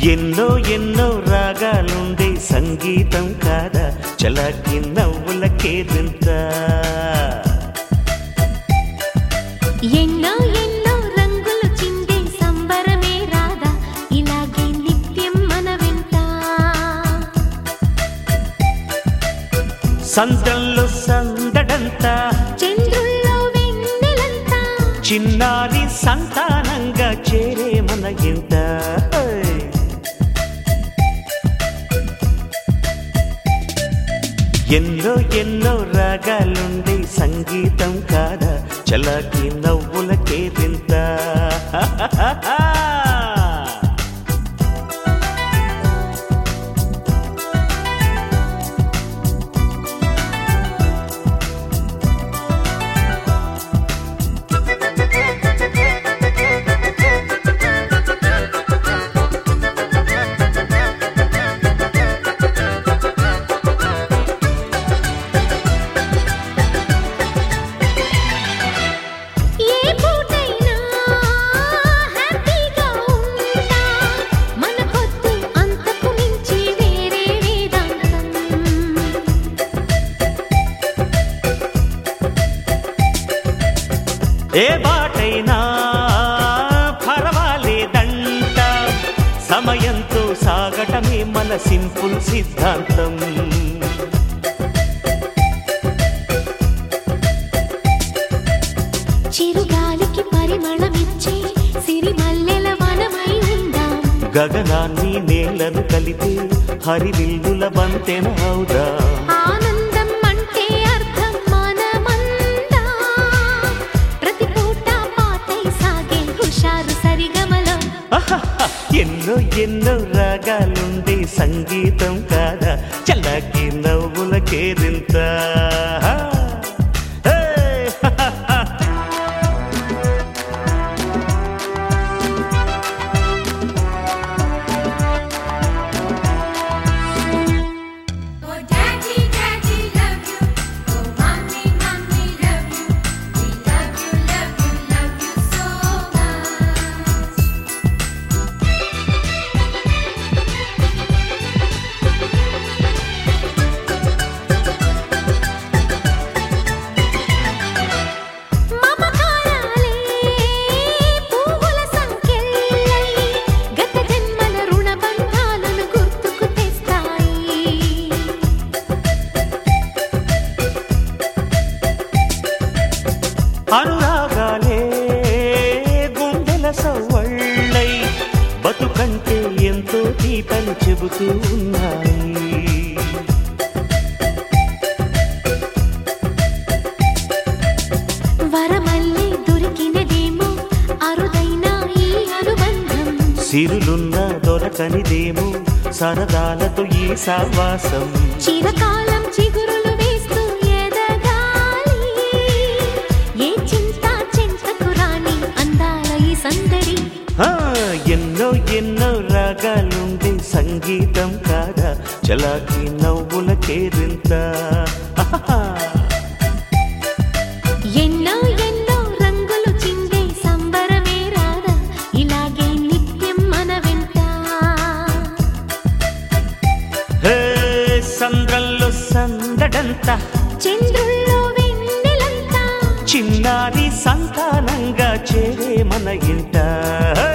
ఎన్నో ఎన్నో రాగాలుండే సంగీతం కాదా చలాకి నవ్వులకేదింత ఎన్నో ఎన్నో రంగులు చిందే సంబరమే రాదా ఇలాగే నిత్యం మన వెంట సంతంలో సందడంతా చంద్రుల్లో వెన్నెలంతా చిన్నారి సంతానంగా చేరే మన ఇంట హై. ఎన్నో ఎన్నో రాగాలుండే సంగీతం కాదా చలాకి నవ్వులకే తింత ఏ పూటైనా హ్యాపీగా ఉంటా మనకొద్దు అంతకు మించి వేరే వేదాంతం ఏ బాటైనా పర్వాలేదంట సమయంతో సాగటమే మన సింపుల్ సిద్ధాంతం చిరుగాలికి పరిమళమిచ్చే సిరిమల్లెల వనమై ఉందాం గగనాన్ని నేలను కలిపి హరివిల్లుల బంతెన అవుదా ఆనందం అంటే అర్థం మనమందా ప్రతి పూట పాతై సాగే హుషారు సరిగమలో అహహ, ఎన్నో ఎన్నో రాగాలుండే సంగీతం కాదా చల్లకి నవ్వుల Kerintha Oh daddy, daddy, love you. Oh mommy, mommy, love you. We love you, love you, love you so much. మమకారాలే పువ్వుల సంకెళ్ళై గత జన్మల రుణ బంధాలను గుర్తుకు తెస్తాయి అనురాగాలే గుండెల సవ్వళ్ళై బతుకంటే ఎంతో తీపని చెబుతూ ఉన్నాయి వరమల్లే దొరికినదేమో అరుదైన ఈ అనుబంధం సిరులున్న దొరకనిదేమో సరదాలతో ఈ సావాసం చిరకాలం చిగురులు వేస్తూ ఎదగాలి ఏ చింత చింతకు రాని అందాల ఈ సందడి ఆ, ఎన్నో ఎన్నో రాగాలుండే సంగీతం కాదా చలాకి నవ్వుల కేరింత ఎన్నో ఎన్నో రంగులు చిందే సంబరమే రాదా ఇలాగే నిత్యం మన వెంట హే సంద్రంలో సందడంతా చంద్రుల్లో వెన్నెలంతా చిన్నారి సంతానంగా చేరే మన ఇంట